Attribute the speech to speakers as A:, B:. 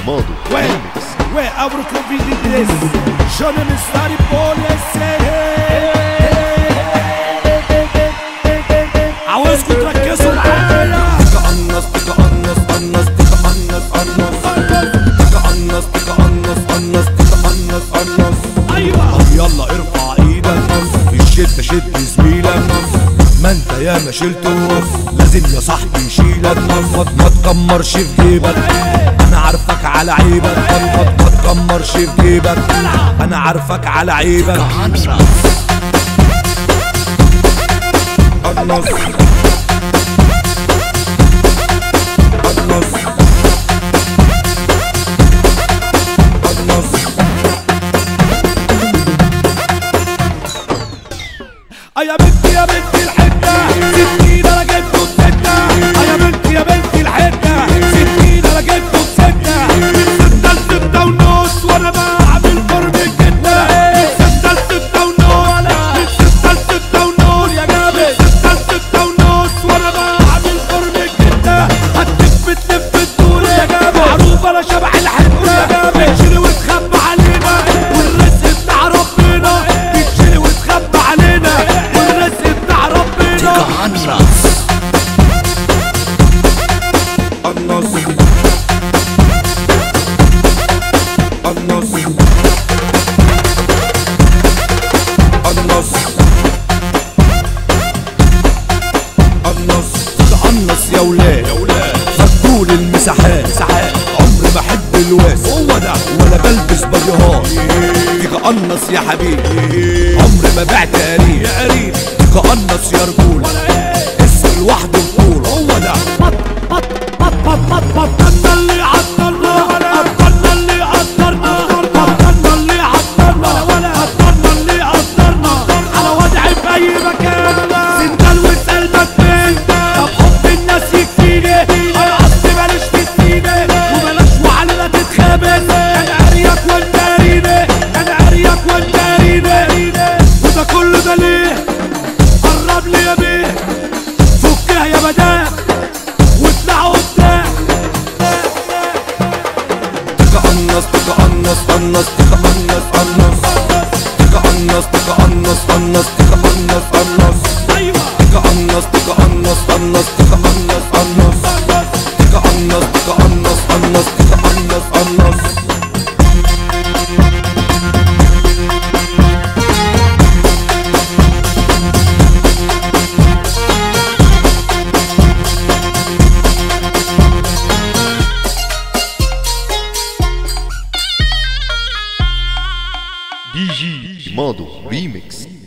A: modo
B: Ué,
A: remix.
B: ué, abro o convite de interesse. Chame me stare polícia. عاوز كنت ركزوا معايا
C: تقنص تقنص قنص تقنص قنص تقنص تقنص قنص تقنص قنص
B: ايوه
C: يلا ارفع ايدك في الشدة شد زميلك ما انت يا ما شلته لازم يا صاحبي يشيلك ما ما تكمرش في جيبك انا عارفك على عيبك ما ما تكمرش في جيبك انا عارفك على عيبك قنص قنص قنص
B: آه يا بنتي يا بنتي الحتة ستين انا جبته بستة آه يا بنتي يا بنتي الحتة ستين انا جبته بستة من ستة لستة ونص وانا بعمل قرب الجدة من ستة لستة ونص من ستة لستة ونص يا جابر ستة لستة ونص وانا بعمل قرب الجدة هتلف تلف الدور يا جابر معروف انا شبح الحتة يا جابر بتشيل وتخبى علينا والرزق بتاع ربنا بتشيل وتخبى علينا والرزق بتاع ربنا
C: قنص قنص قنص قنص تقنص يا ولاد فكول المساحات عمري ما احب الواس هو ده ولا بلبس بديهات تقنص يا حبيبي عمري ما بعت قريب يا قريب تقنص يا رجول اسم لوحده نقول هو ده
B: بطلنا اللي عطلنا بطلنا اللي عطلنا بطلنا اللي عطلنا بطلنا اللي عطلنا على وضعي في اي مكان سندال وسقلبك فين طب حب الناس يكفيني انا اصلي ماليش في السينة وبلاش وعلينا تتخابس انا اريك وانت اريني انا اريك وانت اريني وده كله ده ليه قرب لي يا بيه فكها يا مدام واطلعوا قدام
C: تقنص تقنص قنص تقنص قنص تقنص تقنص قنص تقنص قنص
B: ايوه
C: تقنص تقنص قنص تقنص قنص تقنص تقنص قنص تقنص قنص
A: DJ modo remix.